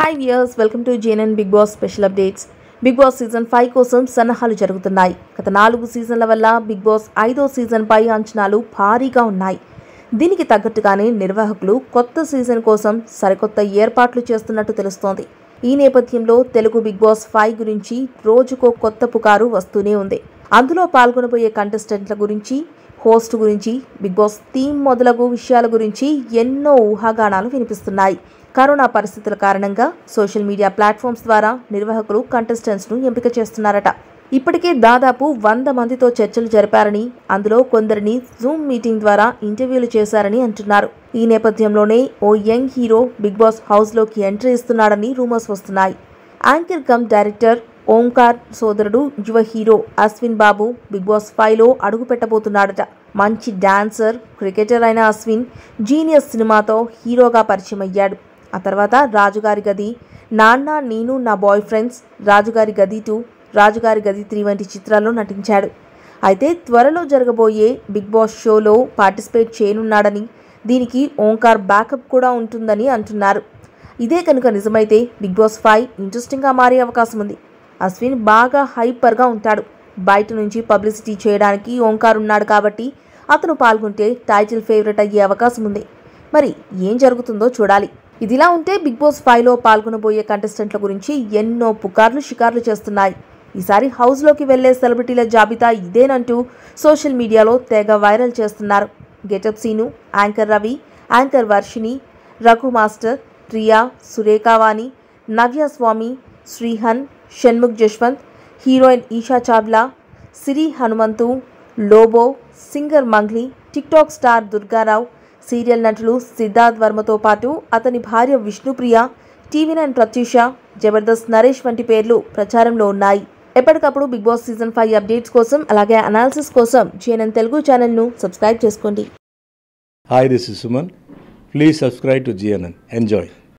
Hi viewers welcome to JNN Bigg Boss special updates Bigg Boss season five కోసం సన్నాహాలు జరుగుతున్నాయి గత నాలుగు సీజన్ల వల్ల బిగ్ బాస్ ఐదో సీజన్ పై అంచనాలు భారీగా ఉన్నాయి దీనికి తగ్గట్టుగానే నిర్వాహకులు కొత్త సీజన్ కోసం సరికొత్త ఏర్పాట్లు చేస్తున్నట్టు తెలుస్తోంది ఈ నేపథ్యంలో తెలుగు బిగ్ బాస్ ఫైవ్ గురించి రోజుకో కొత్త పుకారు వస్తూనే ఉంది అందులో పాల్గొనబోయే కంటెస్టెంట్ల గురించి హోస్ట్ గురించి బిగ్ బాస్ థీమ్ మొదలగు విషయాల గురించి ఎన్నో ఊహాగానాలు వినిపిస్తున్నాయి కరోనా పరిస్థితుల కారణంగా సోషల్ మీడియా ప్లాట్ఫామ్స్ ద్వారా నిర్వాహకులు కంటెస్టెంట్స్ను ఎంపిక చేస్తున్నారట ఇప్పటికే దాదాపు వంద మందితో చర్చలు జరిపారని అందులో కొందరిని జూమ్ మీటింగ్ ద్వారా ఇంటర్వ్యూలు చేశారని అంటున్నారు ఈ నేపథ్యంలోనే ఓ యంగ్ హీరో బిగ్ బాస్ హౌస్లోకి ఎంట్రీ ఇస్తున్నాడని రూమర్స్ వస్తున్నాయి యాంకర్ కమ్ డైరెక్టర్ ఓంకార్ సోదరుడు యువ hero Ashwin Babu Bigg Boss ఫైవ్లో అడుగు పెట్టబోతున్నాడట మంచి డాన్సర్ క్రికెటర్ అయిన అశ్విన్ జీనియస్ సినిమాతో హీరోగా పరిచయం అయ్యాడు ఆ తర్వాత రాజుగారి గది నాన్న నేను నా బాయ్ ఫ్రెండ్స్ రాజుగారి గది టూ రాజుగారి గది త్రీ వంటి చిత్రాల్లో నటించాడు అయితే త్వరలో జరగబోయే బిగ్ బాస్ షోలో పార్టిసిపేట్ చేయనున్నాడని దీనికి ఓంకార్ బ్యాకప్ కూడా ఉంటుందని అంటున్నారు ఇదే కనుక నిజమైతే బిగ్ బాస్ ఫైవ్ ఇంట్రెస్టింగ్గా మారే అవకాశం ఉంది అశ్విన్ బాగా హైపర్గా ఉంటాడు బయట నుంచి పబ్లిసిటీ చేయడానికి ఓంకార్ ఉన్నాడు కాబట్టి అతను పాల్గొంటే టైటిల్ ఫేవరెట్ అయ్యే అవకాశం ఉంది మరి ఏం జరుగుతుందో చూడాలి ఇదిలా ఉంటే బిగ్ బాస్ ఫైవ్లో పాల్గొనబోయే కంటెస్టెంట్ల గురించి ఎన్నో పుకార్లు షికార్లు చేస్తున్నాయి ఈసారి హౌస్లోకి వెళ్లే సెలబ్రిటీల జాబితా ఇదేనంటూ సోషల్ మీడియాలో తెగ వైరల్ చేస్తున్నారు getup Seenu anchor Ravi anchor Varshini Raghu master Priya Surekhavani Navya Swamy Shrihan Shanmukh Jaswanth heroine Esha Chawla Siri Hanumanthu Lobo singer Mangli TikTok star Durgarao serial నటులు సిద్ధార్థ్ వర్మతో పాటు అతని భార్య విష్ణుప్రియ టీవీ నైన్ ప్రత్యూష జబర్దస్త్ నరేష్ వంటి పేర్లు ప్రచారంలో ఉన్నాయి ఎప్పటికప్పుడు Bigg Boss season five updates కోసం అలాగే అనాలిసిస్ కోసం జేఎన్ఎన్ తెలుగు ఛానల్ను సబ్స్క్రైబ్ చేసుకోండి Hi, this is Suman. Please subscribe to GNN. Enjoy.